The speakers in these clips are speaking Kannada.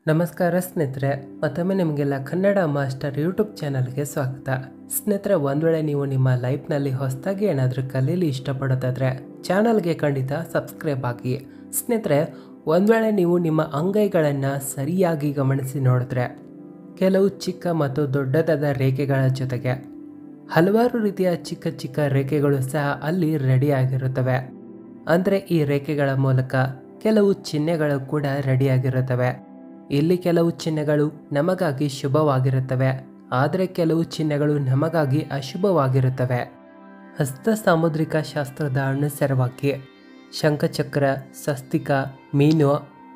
ನಮಸ್ಕಾರ ಸ್ನೇಹಿತರೆ ಮತ್ತೊಮ್ಮೆ ನಿಮಗೆಲ್ಲ ಕನ್ನಡ ಮಾಸ್ಟರ್ ಯೂಟ್ಯೂಬ್ ಚಾನಲ್ಗೆ ಸ್ವಾಗತ ಸ್ನೇಹಿತರೆ ಒಂದು ವೇಳೆ ನೀವು ನಿಮ್ಮ ಲೈಫ್ನಲ್ಲಿ ಹೊಸದಾಗಿ ಏನಾದರೂ ಕಲೀಲಿ ಇಷ್ಟಪಡೋದಾದ್ರೆ ಚಾನಲ್ಗೆ ಖಂಡಿತ ಸಬ್ಸ್ಕ್ರೈಬ್ ಆಗಿ ಸ್ನೇಹಿತರೆ ಒಂದು ವೇಳೆ ನೀವು ನಿಮ್ಮ ಅಂಗೈಗಳನ್ನು ಸರಿಯಾಗಿ ಗಮನಿಸಿ ನೋಡಿದ್ರೆ ಕೆಲವು ಚಿಕ್ಕ ಮತ್ತು ದೊಡ್ಡದಾದ ರೇಖೆಗಳ ಜೊತೆಗೆ ಹಲವಾರು ರೀತಿಯ ಚಿಕ್ಕ ಚಿಕ್ಕ ರೇಖೆಗಳು ಸಹ ಅಲ್ಲಿ ರೆಡಿಯಾಗಿರುತ್ತವೆ ಅಂದರೆ ಈ ರೇಖೆಗಳ ಮೂಲಕ ಕೆಲವು ಚಿಹ್ನೆಗಳು ಕೂಡ ರೆಡಿಯಾಗಿರುತ್ತವೆ ಇಲ್ಲಿ ಕೆಲವು ಚಿಹ್ನೆಗಳು ನಮಗಾಗಿ ಶುಭವಾಗಿರುತ್ತವೆ ಆದರೆ ಕೆಲವು ಚಿಹ್ನೆಗಳು ನಮಗಾಗಿ ಅಶುಭವಾಗಿರುತ್ತವೆ ಹಸ್ತ ಸಾಮುದ್ರಿಕ ಶಾಸ್ತ್ರದ ಅನುಸಾರವಾಗಿ ಶಂಖಚಕ್ರ ಸ್ವಸ್ತಿಕ ಮೀನು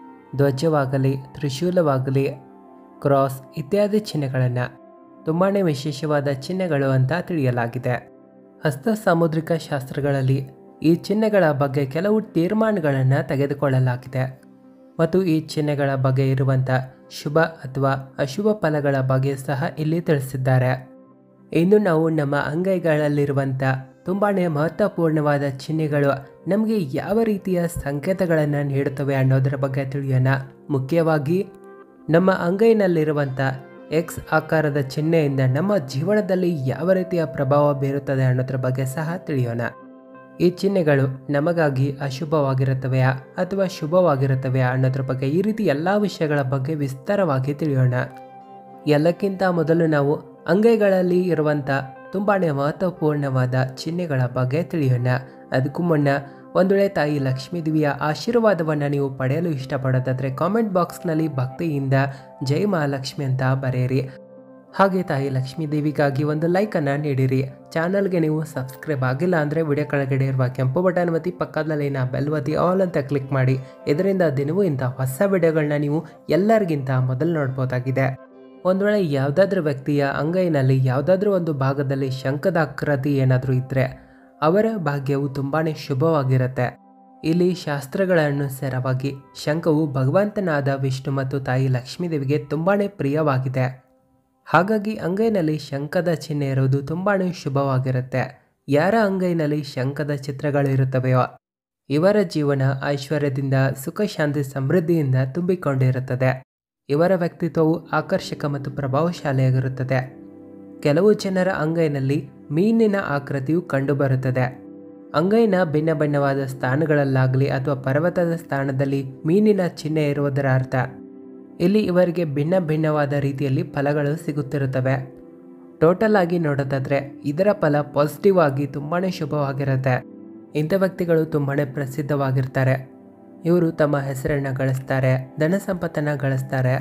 ಧ್ವಜವಾಗಲಿ ತ್ರಿಶೂಲವಾಗಲಿ ಕ್ರಾಸ್ ಇತ್ಯಾದಿ ಚಿಹ್ನೆಗಳನ್ನು ತುಂಬಾ ವಿಶೇಷವಾದ ಚಿಹ್ನೆಗಳು ಅಂತ ತಿಳಿಯಲಾಗಿದೆ ಹಸ್ತ ಸಾಮುದ್ರಿಕ ಶಾಸ್ತ್ರಗಳಲ್ಲಿ ಈ ಚಿಹ್ನೆಗಳ ಬಗ್ಗೆ ಕೆಲವು ತೀರ್ಮಾನಗಳನ್ನು ತೆಗೆದುಕೊಳ್ಳಲಾಗಿದೆ ಮತ್ತು ಈ ಚಿಹ್ನೆಗಳ ಬಗ್ಗೆ ಇರುವಂಥ ಶುಭ ಅಥವಾ ಅಶುಭ ಫಲಗಳ ಬಗ್ಗೆ ಸಹ ಇಲ್ಲಿ ತಿಳಿಸಿದ್ದಾರೆ ಇನ್ನು ನಾವು ನಮ್ಮ ಅಂಗೈಗಳಲ್ಲಿರುವಂಥ ತುಂಬಾ ಮಹತ್ವಪೂರ್ಣವಾದ ಚಿಹ್ನೆಗಳು ನಮಗೆ ಯಾವ ರೀತಿಯ ಸಂಕೇತಗಳನ್ನು ನೀಡುತ್ತವೆ ಅನ್ನೋದರ ಬಗ್ಗೆ ತಿಳಿಯೋಣ ಮುಖ್ಯವಾಗಿ ನಮ್ಮ ಅಂಗೈನಲ್ಲಿರುವಂಥ ಎಕ್ಸ್ ಆಕಾರದ ಚಿಹ್ನೆಯಿಂದ ನಮ್ಮ ಜೀವನದಲ್ಲಿ ಯಾವ ರೀತಿಯ ಪ್ರಭಾವ ಬೀರುತ್ತದೆ ಅನ್ನೋದ್ರ ಬಗ್ಗೆ ಸಹ ತಿಳಿಯೋಣ ಈ ಚಿಹ್ನೆಗಳು ನಮಗಾಗಿ ಅಶುಭವಾಗಿರುತ್ತವೆಯಾ ಅಥವಾ ಶುಭವಾಗಿರುತ್ತವೆಯಾ ಅನ್ನೋದ್ರ ಬಗ್ಗೆ ಈ ರೀತಿ ಎಲ್ಲ ವಿಷಯಗಳ ಬಗ್ಗೆ ವಿಸ್ತಾರವಾಗಿ ತಿಳಿಯೋಣ ಎಲ್ಲಕ್ಕಿಂತ ಮೊದಲು ನಾವು ಅಂಗೈಗಳಲ್ಲಿ ಇರುವಂಥ ತುಂಬಾ ಮಹತ್ವಪೂರ್ಣವಾದ ಚಿಹ್ನೆಗಳ ಬಗ್ಗೆ ತಿಳಿಯೋಣ ಅದಕ್ಕೂ ಮುನ್ನ ಒಂದು ವೇಳೆ ತಾಯಿ ಲಕ್ಷ್ಮೀದೇವಿಯ ಆಶೀರ್ವಾದವನ್ನು ನೀವು ಪಡೆಯಲು ಇಷ್ಟಪಡೋದಾದರೆ ಕಾಮೆಂಟ್ ಬಾಕ್ಸ್ನಲ್ಲಿ ಭಕ್ತಿಯಿಂದ ಜೈ ಮಹಾಲಕ್ಷ್ಮಿ ಅಂತ ಬರೆಯಿರಿ ಹಾಗೆ ತಾಯಿ ಲಕ್ಷ್ಮೀ ದೇವಿಗಾಗಿ ಒಂದು ಲೈಕನ್ನು ನೀಡಿರಿ ಚಾನಲ್ಗೆ ನೀವು ಸಬ್ಸ್ಕ್ರೈಬ್ ಆಗಿಲ್ಲ ಅಂದರೆ ವಿಡಿಯೋ ಕೆಳಗಡೆ ಇರುವ ಕೆಂಪು ಬಟನ್ ಒತ್ತಿ ಪಕ್ಕದಲ್ಲಿನ ಬೆಲ್ ಒತ್ತಿ ಆಲ್ ಅಂತ ಕ್ಲಿಕ್ ಮಾಡಿ ಇದರಿಂದ ದಿನವೂ ಇಂಥ ಹೊಸ ವಿಡಿಯೋಗಳನ್ನ ನೀವು ಎಲ್ಲರಿಗಿಂತ ಮೊದಲು ನೋಡ್ಬೋದಾಗಿದೆ ಒಂದು ವೇಳೆ ಯಾವುದಾದ್ರೂ ವ್ಯಕ್ತಿಯ ಅಂಗೈನಲ್ಲಿ ಯಾವುದಾದ್ರೂ ಒಂದು ಭಾಗದಲ್ಲಿ ಶಂಖದ ಆಕೃತಿ ಏನಾದರೂ ಇದ್ದರೆ ಅವರ ಭಾಗ್ಯವು ತುಂಬಾ ಶುಭವಾಗಿರುತ್ತೆ ಇಲ್ಲಿ ಶಾಸ್ತ್ರಗಳ ಅನುಸಾರವಾಗಿ ಶಂಖವು ಭಗವಂತನಾದ ವಿಷ್ಣು ಮತ್ತು ತಾಯಿ ಲಕ್ಷ್ಮೀದೇವಿಗೆ ತುಂಬಾ ಪ್ರಿಯವಾಗಿದೆ ಹಾಗಾಗಿ ಅಂಗೈನಲ್ಲಿ ಶಂಖದ ಚಿಹ್ನೆ ಇರುವುದು ತುಂಬಾ ಶುಭವಾಗಿರುತ್ತೆ ಯಾರ ಅಂಗೈನಲ್ಲಿ ಶಂಖದ ಚಿತ್ರಗಳಿರುತ್ತವೆಯೋ ಇವರ ಜೀವನ ಐಶ್ವರ್ಯದಿಂದ ಸುಖ ಶಾಂತಿ ಸಮೃದ್ಧಿಯಿಂದ ತುಂಬಿಕೊಂಡಿರುತ್ತದೆ ಇವರ ವ್ಯಕ್ತಿತ್ವವು ಆಕರ್ಷಕ ಮತ್ತು ಪ್ರಭಾವಶಾಲಿಯಾಗಿರುತ್ತದೆ ಕೆಲವು ಜನರ ಅಂಗೈನಲ್ಲಿ ಮೀನಿನ ಆಕೃತಿಯು ಕಂಡುಬರುತ್ತದೆ ಅಂಗೈನ ಭಿನ್ನ ಭಿನ್ನವಾದ ಸ್ಥಾನಗಳಲ್ಲಾಗಲಿ ಅಥವಾ ಪರ್ವತದ ಸ್ಥಾನದಲ್ಲಿ ಮೀನಿನ ಚಿಹ್ನೆ ಇರುವುದರ ಅರ್ಥ ಇಲ್ಲಿ ಇವರಿಗೆ ಭಿನ್ನ ಭಿನ್ನವಾದ ರೀತಿಯಲ್ಲಿ ಫಲಗಳು ಸಿಗುತ್ತಿರುತ್ತವೆ ಟೋಟಲ್ ಆಗಿ ನೋಡೋದಾದರೆ ಇದರ ಫಲ ಪಾಸಿಟಿವ್ ಆಗಿ ತುಂಬಾ ಶುಭವಾಗಿರುತ್ತೆ ಇಂಥ ವ್ಯಕ್ತಿಗಳು ತುಂಬಾ ಪ್ರಸಿದ್ಧವಾಗಿರ್ತಾರೆ ಇವರು ತಮ್ಮ ಹೆಸರನ್ನು ಗಳಿಸ್ತಾರೆ ಧನ ಸಂಪತ್ತನ್ನು ಗಳಿಸ್ತಾರೆ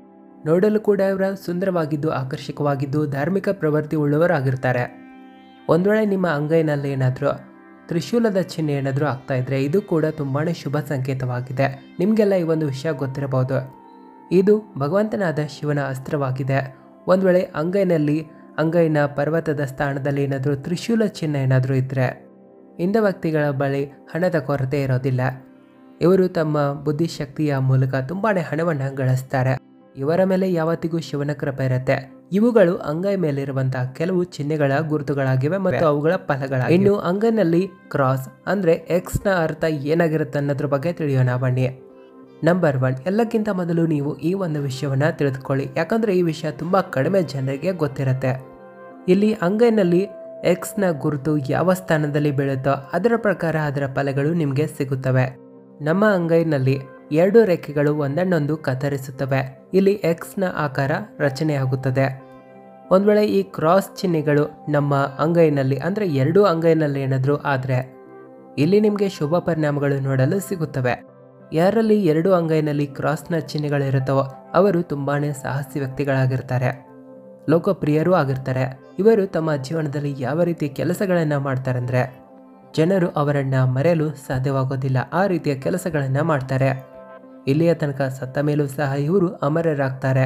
ನೋಡಲು ಕೂಡ ಇವರ ಸುಂದರವಾಗಿದ್ದು ಆಕರ್ಷಕವಾಗಿದ್ದು ಧಾರ್ಮಿಕ ಪ್ರವೃತ್ತಿ ಉಳ್ಳವರಾಗಿರ್ತಾರೆ ಒಂದು ವೇಳೆ ನಿಮ್ಮ ಅಂಗೈನಲ್ಲಿ ಏನಾದರೂ ತ್ರಿಶೂಲದ ಚಿಹ್ನೆ ಏನಾದರೂ ಆಗ್ತಾ ಇದ್ರೆ ಇದು ಕೂಡ ತುಂಬಾ ಶುಭ ಸಂಕೇತವಾಗಿದೆ ನಿಮಗೆಲ್ಲ ಈ ಒಂದು ವಿಷಯ ಗೊತ್ತಿರಬಹುದು ಇದು ಭಗವಂತನಾದ ಶಿವನ ಅಸ್ತ್ರವಾಗಿದೆ ಒಂದು ವೇಳೆ ಅಂಗೈನಲ್ಲಿ ಅಂಗೈನ ಪರ್ವತದ ಸ್ಥಾನದಲ್ಲಿ ಏನಾದರೂ ತ್ರಿಶೂಲ ಚಿಹ್ನೆ ಏನಾದರೂ ಇದ್ದರೆ ಇಂಥ ವ್ಯಕ್ತಿಗಳ ಬಳಿ ಹಣದ ಕೊರತೆ ಇರೋದಿಲ್ಲ ಇವರು ತಮ್ಮ ಬುದ್ಧಿಶಕ್ತಿಯ ಮೂಲಕ ತುಂಬಾ ಹಣವನ್ನು ಗಳಿಸ್ತಾರೆ ಇವರ ಮೇಲೆ ಯಾವತ್ತಿಗೂ ಶಿವನ ಕೃಪೆ ಇರುತ್ತೆ ಇವುಗಳು ಅಂಗೈ ಮೇಲಿರುವಂತಹ ಕೆಲವು ಚಿಹ್ನೆಗಳ ಗುರುತುಗಳಾಗಿವೆ ಮತ್ತು ಅವುಗಳ ಫಲಗಳ ಇನ್ನು ಅಂಗೈನಲ್ಲಿ ಕ್ರಾಸ್ ಅಂದ್ರೆ ಎಕ್ಸ್ ನ ಅರ್ಥ ಏನಾಗಿರುತ್ತೆ ಅನ್ನೋದ್ರ ಬಗ್ಗೆ ತಿಳಿಯೋಣ ಬನ್ನಿ ನಂಬರ್ ಒನ್ ಎಲ್ಲಕ್ಕಿಂತ ಮೊದಲು ನೀವು ಈ ಒಂದು ವಿಷಯವನ್ನ ತಿಳಿದುಕೊಳ್ಳಿ ಯಾಕಂದ್ರೆ ಈ ವಿಷಯ ತುಂಬಾ ಕಡಿಮೆ ಜನರಿಗೆ ಗೊತ್ತಿರುತ್ತೆ ಇಲ್ಲಿ ಅಂಗೈನಲ್ಲಿ ಎಕ್ಸ್ ನ ಗುರುತು ಯಾವ ಸ್ಥಾನದಲ್ಲಿ ಬೀಳುತ್ತೋ ಅದರ ಪ್ರಕಾರ ಅದರ ಫಲಗಳು ನಿಮಗೆ ಸಿಗುತ್ತವೆ ನಮ್ಮ ಅಂಗೈನಲ್ಲಿ ಎರಡು ರೇಖೆಗಳು ಒಂದನ್ನೊಂದು ಕತ್ತರಿಸುತ್ತವೆ ಇಲ್ಲಿ ಎಕ್ಸ್ ನ ಆಕಾರ ರಚನೆಯಾಗುತ್ತದೆ ಒಂದ್ ವೇಳೆ ಈ ಕ್ರಾಸ್ ಚಿಹ್ನೆಗಳು ನಮ್ಮ ಅಂಗೈನಲ್ಲಿ ಅಂದ್ರೆ ಎರಡು ಅಂಗೈನಲ್ಲಿ ಏನಾದರೂ ಆದ್ರೆ ಇಲ್ಲಿ ನಿಮಗೆ ಶುಭ ಪರಿಣಾಮಗಳು ನೋಡಲು ಸಿಗುತ್ತವೆ ಯಾರಲ್ಲಿ ಎರಡು ಅಂಗೈನಲ್ಲಿ ಕ್ರಾಸ್ನ ಚಿಹ್ನೆಗಳಿರುತ್ತವೋ ಅವರು ತುಂಬಾನೇ ಸಾಹಸಿ ವ್ಯಕ್ತಿಗಳಾಗಿರ್ತಾರೆ ಲೋಕಪ್ರಿಯರೂ ಆಗಿರ್ತಾರೆ ಇವರು ತಮ್ಮ ಜೀವನದಲ್ಲಿ ಯಾವ ರೀತಿ ಕೆಲಸಗಳನ್ನು ಮಾಡ್ತಾರಂದ್ರೆ ಜನರು ಅವರನ್ನು ಮರೆಯಲು ಸಾಧ್ಯವಾಗೋದಿಲ್ಲ ಆ ರೀತಿಯ ಕೆಲಸಗಳನ್ನು ಮಾಡ್ತಾರೆ ಇಲ್ಲಿಯ ತನಕ ಸತ್ತ ಮೇಲೂ ಸಹ ಇವರು ಅಮರರಾಗ್ತಾರೆ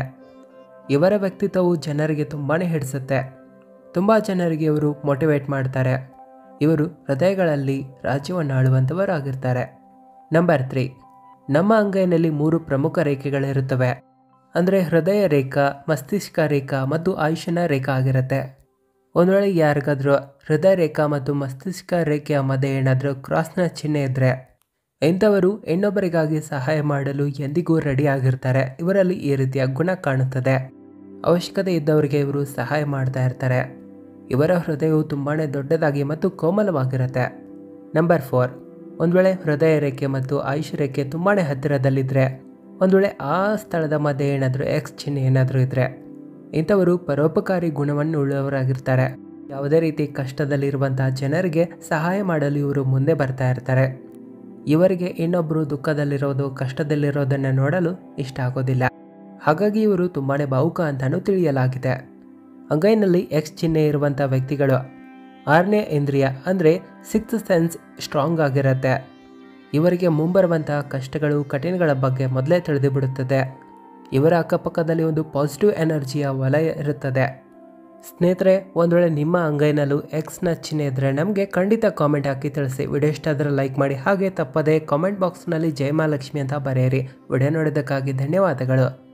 ಇವರ ವ್ಯಕ್ತಿತ್ವವು ಜನರಿಗೆ ತುಂಬಾ ಹಿಡಿಸುತ್ತೆ ತುಂಬ ಜನರಿಗೆ ಇವರು ಮೋಟಿವೇಟ್ ಮಾಡ್ತಾರೆ ಇವರು ಹೃದಯಗಳಲ್ಲಿ ರಾಜ್ಯವನ್ನು ಆಳುವಂಥವರು ಆಗಿರ್ತಾರೆ ನಂಬರ್ ತ್ರೀ ನಮ್ಮ ಅಂಗೈನಲ್ಲಿ ಮೂರು ಪ್ರಮುಖ ರೇಖೆಗಳಿರುತ್ತವೆ ಅಂದರೆ ಹೃದಯ ರೇಖಾ ಮಸ್ತಿಷ್ಕ ರೇಖಾ ಮತ್ತು ಆಯುಷನ ರೇಖಾ ಆಗಿರುತ್ತೆ ಒಂದು ವೇಳೆ ಯಾರಿಗಾದ್ರೂ ಹೃದಯ ರೇಖಾ ಮತ್ತು ಮಸ್ತಿಷ್ಕ ರೇಖೆಯ ಮಧ್ಯೆ ಏನಾದರೂ ಕ್ರಾಸ್ನ ಚಿಹ್ನೆ ಇದ್ದರೆ ಇಂಥವರು ಇನ್ನೊಬ್ಬರಿಗಾಗಿ ಸಹಾಯ ಮಾಡಲು ಎಂದಿಗೂ ರೆಡಿ ಆಗಿರ್ತಾರೆ ಇವರಲ್ಲಿ ಈ ರೀತಿಯ ಗುಣ ಕಾಣುತ್ತದೆ ಅವಶ್ಯಕತೆ ಇದ್ದವರಿಗೆ ಇವರು ಸಹಾಯ ಮಾಡ್ತಾ ಇರ್ತಾರೆ ಇವರ ಹೃದಯವು ತುಂಬಾ ದೊಡ್ಡದಾಗಿ ಮತ್ತು ಕೋಮಲವಾಗಿರುತ್ತೆ ನಂಬರ್ ಫೋರ್ ಒಂದು ವೇಳೆ ಹೃದಯ ರೇಖೆ ಮತ್ತು ಆಯುಷ್ ರೇಖೆ ತುಂಬಾ ಹತ್ತಿರದಲ್ಲಿದ್ದರೆ ಒಂದು ವೇಳೆ ಆ ಸ್ಥಳದ ಮಧ್ಯೆ ಏನಾದರೂ ಎಕ್ಸ್ ಚಿಹ್ನೆ ಏನಾದರೂ ಇದ್ದರೆ ಇಂಥವರು ಪರೋಪಕಾರಿ ಗುಣವನ್ನು ಉಳ್ಳವರಾಗಿರ್ತಾರೆ ಯಾವುದೇ ರೀತಿ ಕಷ್ಟದಲ್ಲಿರುವಂತಹ ಜನರಿಗೆ ಸಹಾಯ ಮಾಡಲು ಇವರು ಮುಂದೆ ಬರ್ತಾ ಇರ್ತಾರೆ ಇವರಿಗೆ ಇನ್ನೊಬ್ಬರು ದುಃಖದಲ್ಲಿರೋದು ಕಷ್ಟದಲ್ಲಿರೋದನ್ನು ನೋಡಲು ಇಷ್ಟ ಆಗೋದಿಲ್ಲ ಹಾಗಾಗಿ ಇವರು ತುಂಬಾ ಭಾವುಕ ಅಂತಾನೂ ತಿಳಿಯಲಾಗಿದೆ ಅಂಗೈನಲ್ಲಿ ಎಕ್ಸ್ ಚಿಹ್ನೆ ಇರುವಂಥ ವ್ಯಕ್ತಿಗಳು ಆರನೇ ಇಂದ್ರಿಯ ಅಂದರೆ ಸಿಕ್ಸ್ ಸೆನ್ಸ್ ಸ್ಟ್ರಾಂಗ್ ಆಗಿರುತ್ತೆ ಇವರಿಗೆ ಮುಂಬರುವಂತಹ ಕಷ್ಟಗಳು ಕಠಿಣಗಳ ಬಗ್ಗೆ ಮೊದಲೇ ತಿಳಿದು ಬಿಡುತ್ತದೆ ಇವರ ಅಕ್ಕಪಕ್ಕದಲ್ಲಿ ಒಂದು ಪಾಸಿಟಿವ್ ಎನರ್ಜಿಯ ವಲಯ ಇರುತ್ತದೆ ಸ್ನೇಹಿತರೆ ಒಂದು ವೇಳೆ ನಿಮ್ಮ ಅಂಗೈನಲ್ಲೂ ಎಕ್ಸ್ನ ಚಿಹ್ನೆ ಇದ್ದರೆ ನಮಗೆ ಖಂಡಿತ ಕಾಮೆಂಟ್ ಹಾಕಿ ತಿಳಿಸಿ ವಿಡಿಯೋ ಇಷ್ಟ ಆದರೆ ಲೈಕ್ ಮಾಡಿ ಹಾಗೆ ತಪ್ಪದೆ ಕಾಮೆಂಟ್ ಬಾಕ್ಸ್ನಲ್ಲಿ ಜಯಮಾಲಕ್ಷ್ಮಿ ಅಂತ ಬರೆಯಿರಿ ವಿಡಿಯೋ ನೋಡೋದಕ್ಕಾಗಿ ಧನ್ಯವಾದಗಳು